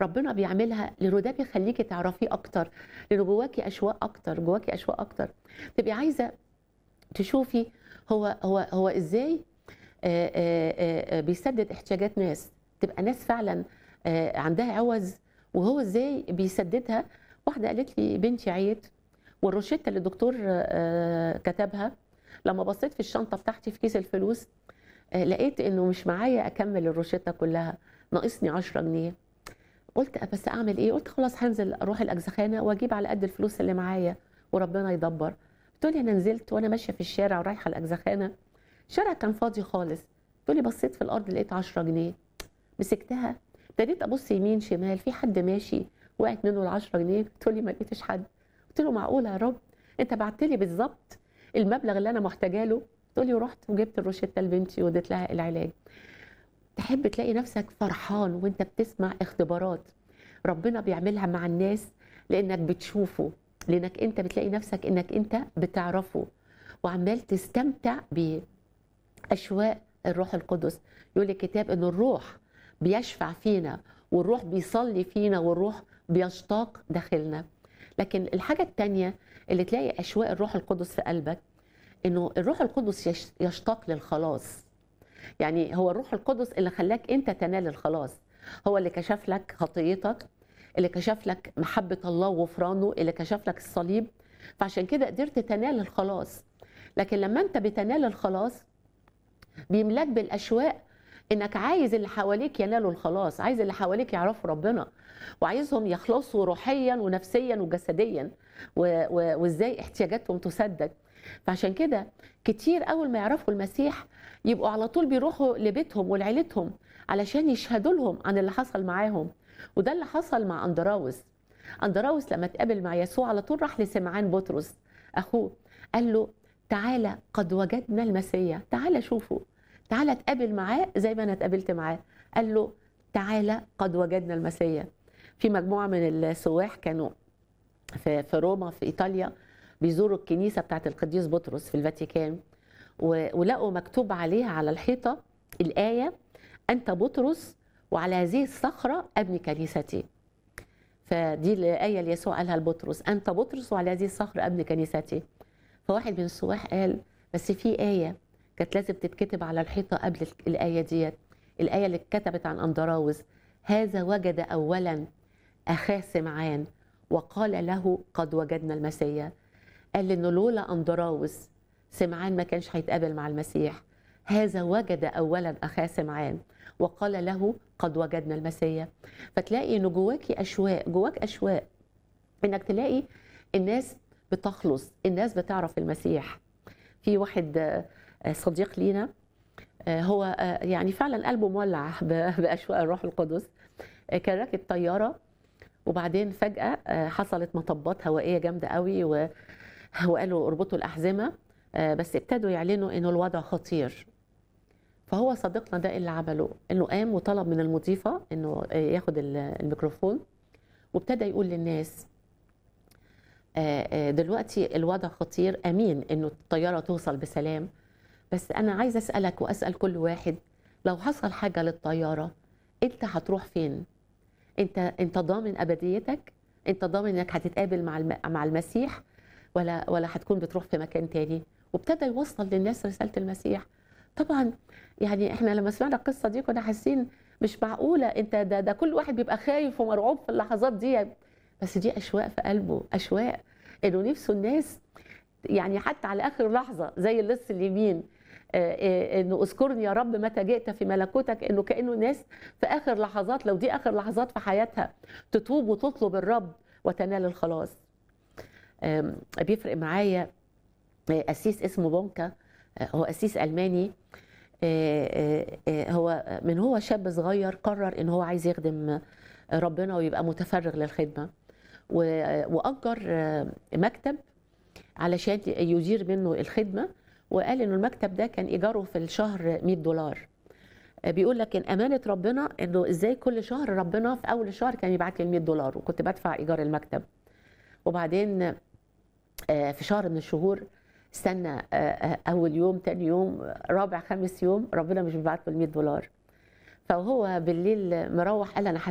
ربنا بيعملها لانه ده بيخليكي تعرفيه اكتر لانه جواكي اشواق اكتر جواكي اشواق اكتر تبقي عايزه تشوفي هو هو هو ازاي آه، آه، آه، بيسدد احتياجات ناس تبقى ناس فعلا آه، عندها عوز وهو ازاي بيسددها واحده قالت لي بنتي عيت والروشته اللي الدكتور آه، كتبها لما بصيت في الشنطه بتاعتي في كيس الفلوس آه، لقيت انه مش معايا اكمل الروشته كلها ناقصني 10 جنيه قلت بس اعمل ايه قلت خلاص هنزل اروح الاجزخانه واجيب على قد الفلوس اللي معايا وربنا يدبر بتقولي انا نزلت وانا ماشيه في الشارع ورايحه الاجزخانه الشارع كان فاضي خالص تقولي بصيت في الارض لقيت 10 جنيه مسكتها ابتديت ابص يمين شمال في حد ماشي وقعت منه ال 10 جنيه تقولي ما لقيتش حد قلت له معقوله يا رب انت بعت لي بالظبط المبلغ اللي انا محتاجه له تقولي ورحت وجبت الروشته لبنتي واديت لها العلاج تحب تلاقي نفسك فرحان وانت بتسمع اختبارات ربنا بيعملها مع الناس لانك بتشوفه لانك انت بتلاقي نفسك انك انت بتعرفه وعمال تستمتع باشواق الروح القدس يقول الكتاب ان الروح بيشفع فينا والروح بيصلي فينا والروح بيشتاق داخلنا لكن الحاجه التانية اللي تلاقي اشواق الروح القدس في قلبك انه الروح القدس يش- يشتاق للخلاص يعني هو الروح القدس اللي خلاك انت تنال الخلاص هو اللي كشف لك خطيتك اللي كشف لك محبة الله وغفرانه اللي كشف لك الصليب فعشان كده قدرت تنال الخلاص لكن لما انت بتنال الخلاص بيملاك بالاشواق انك عايز اللي حواليك ينالوا الخلاص عايز اللي حواليك يعرفوا ربنا وعايزهم يخلصوا روحيا ونفسيا وجسديا و- و- وازاي احتياجاتهم تسدد فعشان كده كتير اول ما يعرفوا المسيح يبقوا على طول بيروحوا لبيتهم ولعيلتهم علشان يشهدوا لهم عن اللي حصل معاهم وده اللي حصل مع اندراوس اندراوس لما اتقابل مع يسوع على طول راح لسمعان بطرس اخوه قال له تعالى قد وجدنا المسيح تعالى شوفه تعالى اتقابل معاه زي ما انا اتقابلت معاه قال له تعالى قد وجدنا المسيح في مجموعه من السواح كانوا في في روما في ايطاليا بيزوروا الكنيسه بتاعت القديس بطرس في الفاتيكان و- ولقوا مكتوب عليها على الحيطه الايه انت بطرس وعلى هذه الصخره ابني كنيستي فدي الايه اللي يسوع قالها لبطرس انت بطرس وعلى هذه الصخره ابني كنيستي فواحد من السواح قال بس في ايه كانت لازم تتكتب على الحيطه قبل الايه ديت الايه اللي اتكتبت عن اندراوس هذا وجد اولا اخاه سمعان وقال له قد وجدنا المسيح قال انه لولا اندراوس سمعان ما كانش هيتقابل مع المسيح هذا وجد اولا اخاه سمعان وقال له قد وجدنا المسيح فتلاقي انه جواكي اشواق جواك اشواق انك تلاقي الناس بتخلص الناس بتعرف المسيح في واحد آه، آه، صديق لينا آه، هو آه، يعني فعلا قلبه مولع ب- باشواق الروح القدس آه، كان راكب طياره وبعدين فجاه آه، حصلت مطبات هوائيه جامده قوي و- وقالوا اربطوا الاحزمه آه، بس ابتدوا يعلنوا انه الوضع خطير فهو صديقنا ده اللي عمله انه قام وطلب من المضيفه انه آه، ياخد ال- الميكروفون وابتدى يقول للناس آه، آه، دلوقتي الوضع خطير امين انه الطياره توصل بسلام بس انا عايزه اسالك واسال كل واحد لو حصل حاجه للطياره انت هتروح فين انت انت ضامن ابديتك انت ضامن انك هتتقابل مع الم... مع المسيح ولا ولا هتكون بتروح في مكان تاني وابتدى يوصل للناس رساله المسيح طبعا يعني احنا لما سمعنا القصه دي كنا حاسين مش معقوله انت ده ده كل واحد بيبقى خايف ومرعوب في اللحظات دي بس دي اشواق في قلبه اشواق انه نفسه الناس يعني حتى على اخر لحظه زي اللص اليمين آه، آه، انه اذكرني يا رب متى جئت في ملكوتك انه كانه ناس في اخر لحظات لو دي اخر لحظات في حياتها تتوب وتطلب الرب وتنال الخلاص آم، بيفرق معايا آه، قسيس اسمه بونكا آه، هو قسيس الماني آه، آه، آه، هو من هو شاب صغير قرر ان هو عايز يخدم ربنا ويبقى متفرغ للخدمه و- واجر آه، مكتب علشان يدير منه الخدمه وقال انه المكتب ده كان ايجاره في الشهر 100 دولار آه، بيقول لك ان امانه ربنا انه ازاي كل شهر ربنا في اول الشهر كان يبعت لي 100 دولار وكنت بدفع ايجار المكتب وبعدين آه، في شهر من الشهور استنى آه، آه، اول يوم تاني يوم رابع خامس يوم ربنا مش بيبعت له ال 100 دولار فهو بالليل مروح قال انا